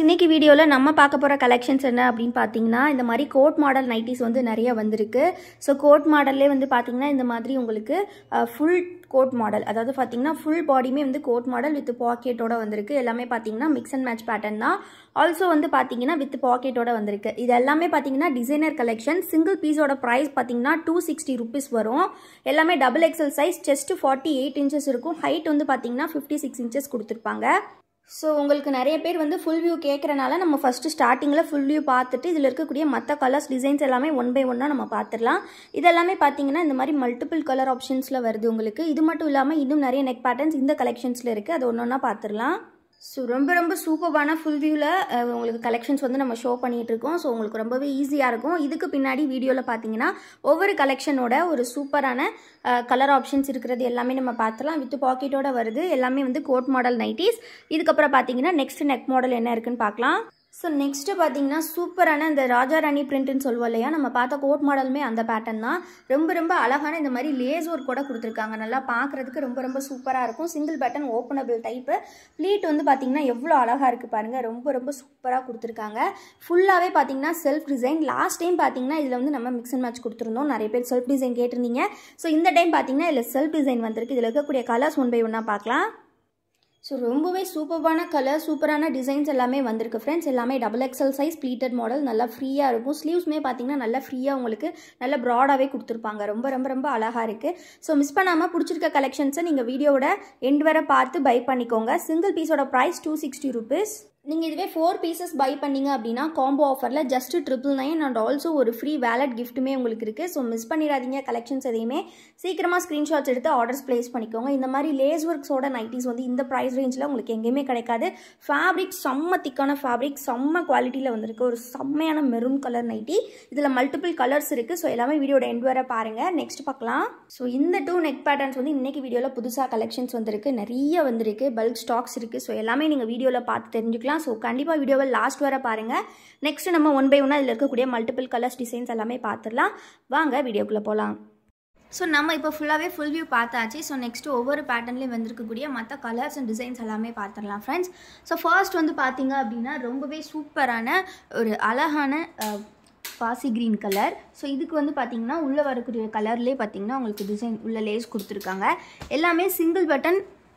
இன்னைக்கு வீடியோவில் நம்ம பார்க்க போகிற கலெக்ஷன்ஸ் என்ன அப்படின்னு பார்த்தீங்கன்னா இந்த மாதிரி கோட் மாடல் நைட்டிஸ் வந்து நிறைய வந்திருக்கு ஸோ கோட் மாடல்லே வந்து பார்த்தீங்கன்னா இந்த மாதிரி உங்களுக்கு ஃபுல் கோட் மாடல் அதாவது பார்த்தீங்கன்னா ஃபுல் பாடியுமே வந்து கோட் மாடல் வித் பாக்கெட்டோட வந்திருக்கு எல்லாமே பார்த்தீங்கன்னா மிக்ஸ் அண்ட் மேட்ச் பேட்டர்ன் தான் ஆல்சோ வந்து பார்த்தீங்கன்னா வித் பாக்கெட்டோட வந்திருக்கு இது எல்லாமே பார்த்தீங்கன்னா டிசைனர் கலெக்ஷன் சிங்கிள் பீஸோட ப்ரைஸ் பார்த்தீங்கன்னா டூ சிக்ஸ்டி ருபீஸ் வரும் எல்லாமே double XL size chest forty eight inches இருக்கும் ஹைட் வந்து பார்த்தீங்கன்னா ஃபிஃப்டி சிக்ஸ் இன்ச்சஸ் கொடுத்துருப்பாங்க ஸோ உங்களுக்கு நிறைய பேர் வந்து ஃபுல் வியூ கேட்குறனால நம்ம ஃபஸ்ட்டு ஸ்டார்டிங்கில் ஃபுல் வியூ பார்த்துட்டு இதில் இருக்கக்கூடிய மற்ற கலர்ஸ் டிசைன்ஸ் எல்லாமே ஒன் பை ஒன்னாக நம்ம பார்த்துடலாம் இதெல்லாமே பார்த்தீங்கன்னா இந்த மாதிரி மல்டிபிள் கலர் ஆப்ஷன்ஸில் வருது உங்களுக்கு இது மட்டும் இல்லாமல் இன்னும் நிறைய நெக் பேட்டர்ன்ஸ் இந்த கலெக்ஷன்ஸில் இருக்குது அது ஒன்று ஒன்றா பார்த்துடலாம் ஸோ ரொம்ப ரொம்ப சூப்பர்பான ஃபுல் வியூவில் உங்களுக்கு கலெக்ஷன்ஸ் வந்து நம்ம ஷோ பண்ணிகிட்டு இருக்கோம் ஸோ உங்களுக்கு ரொம்பவே ஈஸியாக இருக்கும் இதுக்கு பின்னாடி வீடியோவில் பார்த்தீங்கன்னா ஒவ்வொரு கலெக்ஷனோட ஒரு சூப்பரான கலர் ஆப்ஷன்ஸ் இருக்கிறது எல்லாமே நம்ம பார்த்துலாம் வித் பாக்கெட்டோட வருது எல்லாமே வந்து கோட் மாடல் நைட்டிஸ் இதுக்கப்புறம் பார்த்தீங்கன்னா நெக்ஸ்ட் நெக் மாடல் என்ன இருக்குன்னு பார்க்கலாம் ஸோ நெக்ஸ்ட்டு பார்த்தீங்கன்னா சூப்பரான இந்த ராஜா ராணி பிரிண்ட்னு சொல்லுவோம் இல்லையா நம்ம பார்த்த கோட் மாடலுமே அந்த பேட்டர்ன் தான் ரொம்ப ரொம்ப அழகான இந்த மாதிரி லேஸ் ஒர்க் கூட கொடுத்துருக்காங்க நல்லா பார்க்குறதுக்கு ரொம்ப ரொம்ப சூப்பராக இருக்கும் single pattern openable type pleat வந்து பார்த்தீங்கன்னா எவ்வளோ அழகாக இருக்குது பாருங்கள் ரொம்ப ரொம்ப சூப்பராக கொடுத்துருக்காங்க ஃபுல்லாகவே பார்த்தீங்கன்னா செல்ஃப் டிசைன் லாஸ்ட் டைம் பார்த்தீங்கன்னா இதில் வந்து நம்ம மிக்ஸ் அண்ட் மேட்ச் கொடுத்துருந்தோம் நிறைய பேர் செல்ஃப் டிசைன் கேட்டிருந்தீங்க ஸோ இந்த டைம் பார்த்தீங்கன்னா இதில் செல்ஃப் டிசைன் வந்திருக்கு இதில் இருக்கக்கூடிய கலர்ஸ் ஒன் பை ஒன்னாக பார்க்கலாம் ஸோ ரொம்பவே சூப்பர்பான கலர் சூப்பரான டிசைன்ஸ் எல்லாமே வந்திருக்கு ஃப்ரெண்ட்ஸ் எல்லாமே double XL size pleated model நல்லா ஃப்ரீயாக இருக்கும் ஸ்லீவ்ஸ்மே பார்த்தீங்கன்னா நல்லா ஃப்ரீயாக உங்களுக்கு நல்ல ப்ராடாகவே கொடுத்துருப்பாங்க ரொம்ப ரொம்ப ரொம்ப அழகாக இருக்குது ஸோ மிஸ் பண்ணாமல் பிடிச்சிருக்க கலெக்ஷன்ஸை நீங்கள் வீடியோவோட எண்ட் வரை பார்த்து பை பண்ணிக்கோங்க சிங்கிள் பீஸோட ப்ரைஸ் டூ சிக்ஸ்டி ருபீஸ் நீங்கள் இதுவே ஃபோர் பீசஸ் பை பண்ணீங்க அப்படின்னா காம்போ ஆஃபரில் just triple nine and also ஒரு ஃப்ரீ வேலட் கிஃப்ட்டுமே உங்களுக்கு இருக்குது ஸோ மிஸ் பண்ணிடாதீங்க கலெக்ஷன்ஸ் எதையுமே சீக்கிரமாக ஸ்க்ரீன்ஷாட்ஸ் எடுத்து ஆர்டர்ஸ் ப்ளேஸ் பண்ணிக்கோங்க இந்த மாதிரி லேஸ் ஒர்க்ஸோட நைட்டிஸ் வந்து இந்த ப்ரைஸ் ரேஞ்சில் உங்களுக்கு எங்கேயுமே கிடைக்காது ஃபேப்ரிக் செம்ம திக்கான ஃபேப்ரிக் செம்ம குவாலிட்டியில் வந்திருக்கு ஒரு செம்மையான மெரூன் கலர் நைட்டி இதில் மல்டிபிள் கலர்ஸ் இருக்குது ஸோ எல்லாமே வீடியோட எண்ட் வர பாருங்கள் நெக்ஸ்ட் பார்க்கலாம் ஸோ இந்த டூ நெக் பேட்டர்ன்ஸ் வந்து இன்றைக்கி வீடியோவில் புதுசாக கலெக்ஷன்ஸ் வந்திருக்கு நிறைய வந்திருக்கு பல்க் ஸ்டாக்ஸ் இருக்குது ஸோ எல்லாமே நீங்கள் வீடியோவில் பார்த்து தெரிஞ்சுக்கலாம் ஸோ கண்டிப்பாக வீடியோவை லாஸ்ட் வர பாருங்கள் நெக்ஸ்ட் நம்ம ஒன் பை ஒன்னாக இதில் இருக்கக்கூடிய மல்டிபிள் கலர்ஸ் டிசைன்ஸ் எல்லாமே பார்த்துடலாம் வாங்க வீடியோக்குள்ளே போகலாம் ஸோ நம்ம இப்போ ஃபுல்லாகவே ஃபுல் வியூ பார்த்தாச்சு ஸோ நெக்ஸ்ட்டு ஒவ்வொரு பேட்டர்ன்லேயும் வந்திருக்கக்கூடிய மற்ற கலர்ஸ் அண்ட் டிசைன்ஸ் எல்லாமே பார்த்துடலாம் ஃப்ரெண்ட்ஸ் ஸோ ஃபர்ஸ்ட் வந்து பார்த்தீங்க அப்படின்னா ரொம்பவே சூப்பரான ஒரு அழகான பாசி க்ரீன் கலர் ஸோ இதுக்கு வந்து பார்த்தீங்கன்னா உள்ளே வரக்கூடிய கலர்லேயே பார்த்தீங்கன்னா உங்களுக்கு டிசைன் உள்ள லேஸ் கொடுத்துருக்காங்க எல்லாமே சிங்கிள் பட்டன்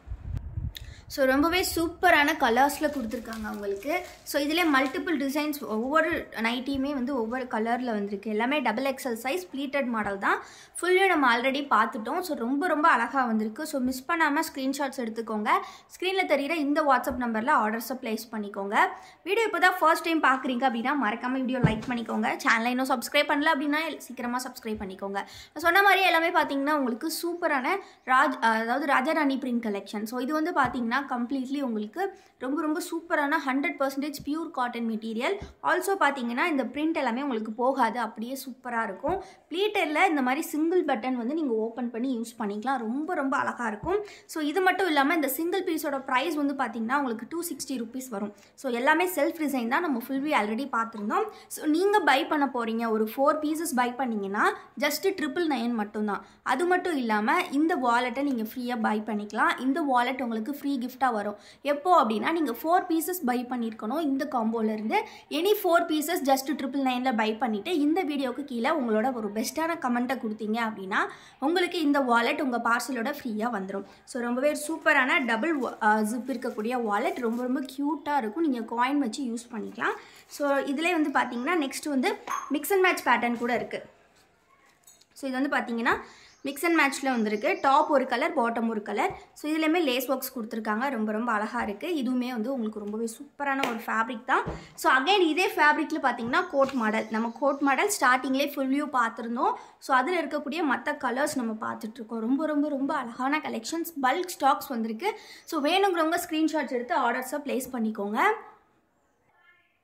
ஸோ ரொம்பவே சூப்பரான கலர்ஸில் கொடுத்துருக்காங்க அவங்களுக்கு ஸோ இதில் மல்டிபிள் டிசைன்ஸ் ஒவ்வொரு நைட்டியுமே வந்து ஒவ்வொரு கலரில் வந்திருக்கு எல்லாமே double XL size pleated model தான் ஃபுல்லியும் நம்ம ஆல்ரெடி பார்த்துட்டோம் ஸோ ரொம்ப ரொம்ப அழகாக வந்திருக்கு ஸோ மிஸ் பண்ணாமல் ஸ்க்ரீன்ஷாட்ஸ் எடுத்துக்கோங்க ஸ்க்ரீனில் தெரிகிற இந்த வாட்ஸ்அப் நம்பரில் ஆர்டர்ஸை ப்ளேஸ் பண்ணிக்கோங்க வீடியோ இப்போ தான் ஃபர்ஸ்ட் டைம் பார்க்குறீங்க அப்படின்னா மறக்காமல் வீடியோ லைக் பண்ணிக்கோங்க சேனலை இன்னும் சப்ஸ்கிரைப் பண்ணல அப்படின்னா சீக்கிரமாக சப்ஸ்கிரைப் பண்ணிக்கோங்க சொன்ன மாதிரி எல்லாமே பார்த்தீங்கன்னா உங்களுக்கு சூப்பரான ராஜ் அதாவது ராஜாராணி பிரிண்ட் கலெக்ஷன் ஸோ இது வந்து பார்த்தீங்கன்னா பார்த்தீங்கன்னா கம்ப்ளீட்லி உங்களுக்கு ரொம்ப ரொம்ப சூப்பரான hundred percentage pure cotton material also பார்த்தீங்கன்னா இந்த பிரிண்ட் எல்லாமே உங்களுக்கு போகாது அப்படியே சூப்பராக இருக்கும் ப்ளீட்டரில் இந்த மாதிரி சிங்கிள் பட்டன் வந்து நீங்கள் ஓப்பன் பண்ணி யூஸ் பண்ணிக்கலாம் ரொம்ப ரொம்ப அழகாக இருக்கும் ஸோ இது மட்டும் இல்லாமல் இந்த சிங்கிள் பீஸோட ப்ரைஸ் வந்து பார்த்தீங்கன்னா உங்களுக்கு டூ சிக்ஸ்டி ருபீஸ் வரும் ஸோ எல்லாமே செல்ஃப் டிசைன் தான் நம்ம ஃபுல் வி ஆல்ரெடி பார்த்துருந்தோம் ஸோ நீங்கள் பை பண்ண போகிறீங்க ஒரு ஃபோர் பீசஸ் பை பண்ணிங்கன்னா ஜஸ்ட்டு ட்ரிபிள் நைன் மட்டும்தான் அது மட்டும் இல்லாமல் இந்த வாலெட்டை நீங்கள் ஃப்ரீயாக பை பண்ணிக்கலாம் இந்த வாலெட் உங்களுக்கு ஃப்ரீ கிஃப்டாக வரும் எப்போ அப்படின்னா நீங்கள் ஃபோர் பீசஸ் பை பண்ணியிருக்கணும் இந்த காம்போலேருந்து any four pieces just triple நைனில் பை பண்ணிவிட்டு இந்த வீடியோக்கு கீழே உங்களோட ஒரு பெஸ்ட்டான கமெண்ட்டை கொடுத்தீங்க அப்படின்னா உங்களுக்கு இந்த வாலெட் உங்கள் பார்சலோட ஃப்ரீயாக வந்துடும் ஸோ ரொம்பவே சூப்பரான டபுள் ஜிப் இருக்கக்கூடிய வாலெட் ரொம்ப ரொம்ப க்யூட்டாக இருக்கும் நீங்கள் காயின் வச்சு யூஸ் பண்ணிக்கலாம் ஸோ இதிலே வந்து பார்த்தீங்கன்னா நெக்ஸ்ட் வந்து மிக்ஸ் அண்ட் மேட்ச் பேட்டர்ன் கூட இருக்குது ஸோ இது வந்து பார்த்தீங்கன்னா மிக்ஸ் அண்ட் மேட்ச்சில் வந்திருக்கு டாப் ஒரு கலர் பாட்டம் ஒரு கலர் ஸோ இதுலேயுமே லேஸ் ஒர்க்ஸ் கொடுத்துருக்காங்க ரொம்ப ரொம்ப அழகாக இருக்குது இதுவுமே வந்து உங்களுக்கு ரொம்பவே சூப்பரான ஒரு ஃபேப்ரிக் தான் ஸோ அகைன் இதே ஃபேப்ரிக்கில் பார்த்தீங்கன்னா கோட் மாடல் நம்ம கோட் மாடல் ஸ்டார்டிங்லேயே ஃபுல் வியூ பார்த்துருந்தோம் ஸோ அதில் இருக்கக்கூடிய மற்ற கலர்ஸ் நம்ம பார்த்துட்ருக்கோம் ரொம்ப ரொம்ப ரொம்ப அழகான கலெக்ஷன்ஸ் பல்க் ஸ்டாக்ஸ் வந்திருக்கு ஸோ வேணுங்கிறவங்க ஸ்க்ரீன்ஷாட்ஸ் எடுத்து ஆர்டர்ஸை ப்ளேஸ் பண்ணிக்கோங்க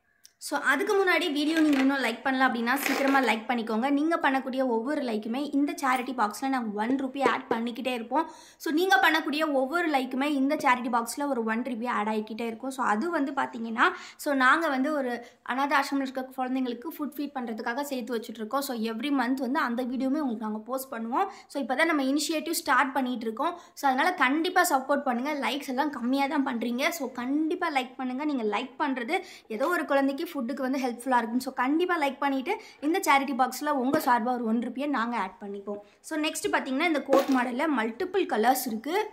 ஸோ அதுக்கு முன்னாடி வீடியோ நீங்கள் இன்னும் லைக் பண்ணல அப்படின்னா சீக்கிரமாக லைக் பண்ணிக்கோங்க நீங்கள் பண்ணக்கூடிய ஒவ்வொரு லைக்குமே இந்த சேரிட்டி பாக்ஸில் நாங்கள் ஒன் ருபி ஆட் பண்ணிக்கிட்டே இருப்போம் ஸோ நீங்கள் பண்ணக்கூடிய ஒவ்வொரு லைக்குமே இந்த சேரிட்டி பாக்ஸில் ஒரு ஒன் ருபி ஆட் ஆகிக்கிட்டே இருக்கும் ஸோ அது வந்து பார்த்தீங்கன்னா ஸோ நாங்கள் வந்து ஒரு அனாத ஆசிரமில் இருக்க குழந்தைங்களுக்கு ஃபுட் ஃபீட் பண்ணுறதுக்காக சேர்த்து வச்சுட்ருக்கோம் ஸோ எவ்ரி மந்த் வந்து அந்த வீடியோமே உங்களுக்கு நாங்கள் போஸ்ட் பண்ணுவோம் ஸோ இப்போ தான் நம்ம இனிஷியேட்டிவ் ஸ்டார்ட் பண்ணிகிட்டு இருக்கோம் ஸோ அதனால் கண்டிப்பாக சப்போர்ட் பண்ணுங்கள் லைக்ஸ் எல்லாம் கம்மியாக தான் பண்ணுறீங்க ஸோ கண்டிப்பாக லைக் பண்ணுங்கள் நீங்கள் லைக் பண்ணுறது ஏதோ ஒரு குழந்தைக்கு ஃபுட்டுக்கு வந்து ஹெல்ப்ஃபுல்லாக இருக்கும் ஸோ கண்டிப்பாக லைக் பண்ணிவிட்டு இந்த சேரிட்டி பாக்ஸில் உங்கள் சார்பாக ஒரு ஒன் ருப்பியை நாங்கள் ஆட் பண்ணிப்போம் ஸோ நெக்ஸ்ட் பார்த்தீங்கன்னா இந்த கோட் மாடலில் மல்டிபிள் கலர்ஸ் இருக்குது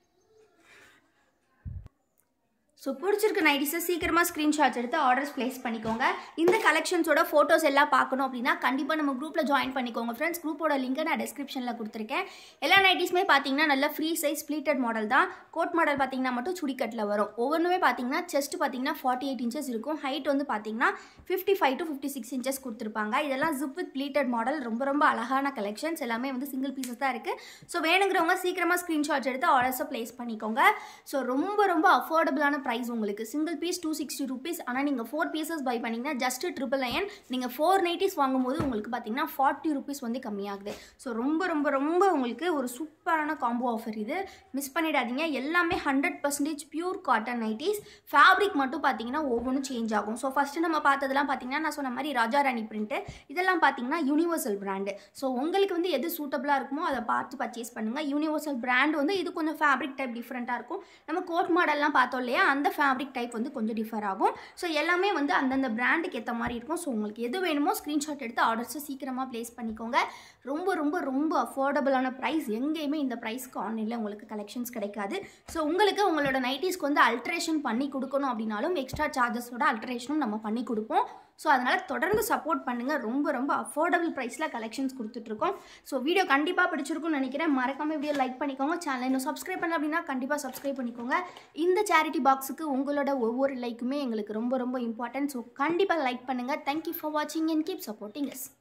ஸோ பிடிச்சிருக்க நைட்டிஸை சீக்கிரமாக ஸ்க்ரீன்ஷாட்ஸ் எடுத்து ஆர்டர்ஸ் ப்ளேஸ் பண்ணிக்கோங்க இந்த கலெக்ஷன்ஸோட ஃபோட்டோஸ் எல்லாம் பார்க்கணும் அப்படின்னா கண்டிப்பாக நம்ம குரூப்பில் ஜாயின் பண்ணிக்கோங்க ஃப்ரெண்ட்ஸ் குரூப்போட லிங்கை நான் டிஸ்கிரிப்ஷனில் கொடுத்துருக்கேன் எல்லா நைட்டிஸுமே பார்த்தீங்கன்னா நல்ல ஃப்ரீ சைஸ் ஸ்ப்ளீட்டட் மாடல் தான் கோட் மாடல் பார்த்தீங்கன்னா மட்டும் சுடிக்கட்டில் வரும் ஒவ்வொன்றுமே பார்த்தீங்கன்னா செஸ்ட் பார்த்தீங்கன்னா ஃபார்ட்டி எயிட் இன்ச்சஸ் இருக்கும் ஹைட் வந்து பார்த்தீங்கன்னா fifty five to fifty six inches கொடுத்துருப்பாங்க இதெல்லாம் ஜிப் வித் ப்ளீட்டட் மாடல் ரொம்ப ரொம்ப அழகான கலெக்ஷன்ஸ் எல்லாமே வந்து சிங்கிள் பீசஸ் தான் இருக்குது ஸோ வேணுங்கிறவங்க சீக்கிரமாக ஸ்க்ரீன்ஷாட்ஸ் எடுத்து ஆர்டர்ஸை ப்ளேஸ் பண்ணிக்கோங்க ஸோ ரொம்ப ரொம்ப அஃபோர்டபுளான ப்ரைஸ் உங்களுக்கு single piece two sixty rupees ஆனால் நீங்கள் ஃபோர் பீசஸ் பை பண்ணிங்கன்னா ஜஸ்ட் ட்ரிபிள் நைன் நீங்கள் ஃபோர் நைட்டிஸ் வாங்கும்போது உங்களுக்கு பார்த்தீங்கன்னா ஃபார்ட்டி ருபீஸ் வந்து கம்மியாகுது ஸோ ரொம்ப ரொம்ப ரொம்ப உங்களுக்கு ஒரு சூப்பரான காம்போ ஆஃபர் இது மிஸ் பண்ணிடாதீங்க எல்லாமே hundred percentage pure cotton nighties fabric மட்டும் பார்த்தீங்கன்னா ஒவ்வொன்றும் சேஞ்ச் ஆகும் ஸோ ஃபஸ்ட்டு நம்ம பார்த்ததெல்லாம் பார்த்தீங்கன்னா நான் சொன்ன மாதிரி ராஜா ராணி பிரிண்ட்டு இதெல்லாம் பார்த்தீங்கன்னா யூனிவர்சல் பிராண்டு ஸோ உங்களுக்கு வந்து எது சூட்டபுளாக இருக்குமோ அதை பார்த்து பர்ச்சேஸ் பண்ணுங்கள் யூனிவர்சல் பிராண்ட் வந்து இது கொஞ்சம் ஃபேப்ரிக் டைப் டிஃப்ரெண்ட்டாக இருக்கும் நம்ம கோட் மாடல்லாம் பார்த்தோம் இல்லையா அந்த ஃபேப்ரிக் டைப் வந்து கொஞ்சம் டிஃபர் ஆகும் ஸோ எல்லாமே வந்து அந்தந்த பிராண்டுக்கு ஏற்ற மாதிரி இருக்கும் ஸோ உங்களுக்கு எது வேணுமோ ஸ்க்ரீன்ஷாட் எடுத்து ஆர்டர்ஸை சீக்கிரமாக ப்ளேஸ் பண்ணிக்கோங்க ரொம்ப ரொம்ப ரொம்ப அஃபோர்டபுளான ப்ரைஸ் எங்கேயுமே இந்த ப்ரைஸ்க்கு ஆன்லைனில் உங்களுக்கு கலெக்ஷன்ஸ் கிடைக்காது ஸோ உங்களுக்கு உங்களோட நைட்டிஸ்க்கு வந்து அல்ட்ரேஷன் பண்ணி கொடுக்கணும் அப்படின்னாலும் எக்ஸ்ட்ரா சார்ஜஸோட அல்ட்ரேஷனும் நம்ம பண்ணி கொடுப்போம் ஸோ அதனால் தொடர்ந்து சப்போர்ட் பண்ணுங்கள் ரொம்ப ரொம்ப அஃபோர்டபுள் ப்ரைஸில் கலெக்ஷன்ஸ் கொடுத்துட்ருக்கோம் ஸோ வீடியோ கண்டிப்பாக பிடிச்சிருக்கும்னு நினைக்கிறேன் மறக்காமல் வீடியோ லைக் பண்ணிக்கோங்க சேனல் இன்னும் சப்ஸ்கிரைப் பண்ணல அப்படின்னா கண்டிப்பாக சப்ஸ்கிரைப் பண்ணிக்கோங்க இந்த சேரிட்டி பாக்ஸுக்கு உங்களோட ஒவ்வொரு லைக்குமே எங்களுக்கு ரொம்ப ரொம்ப இம்பார்ட்டன்ட் ஸோ கண்டிப்பாக லைக் பண்ணுங்கள் தேங்க்யூ ஃபார் வாட்சிங் அண்ட் கீப் சப்போர்ட்டிங் எஸ்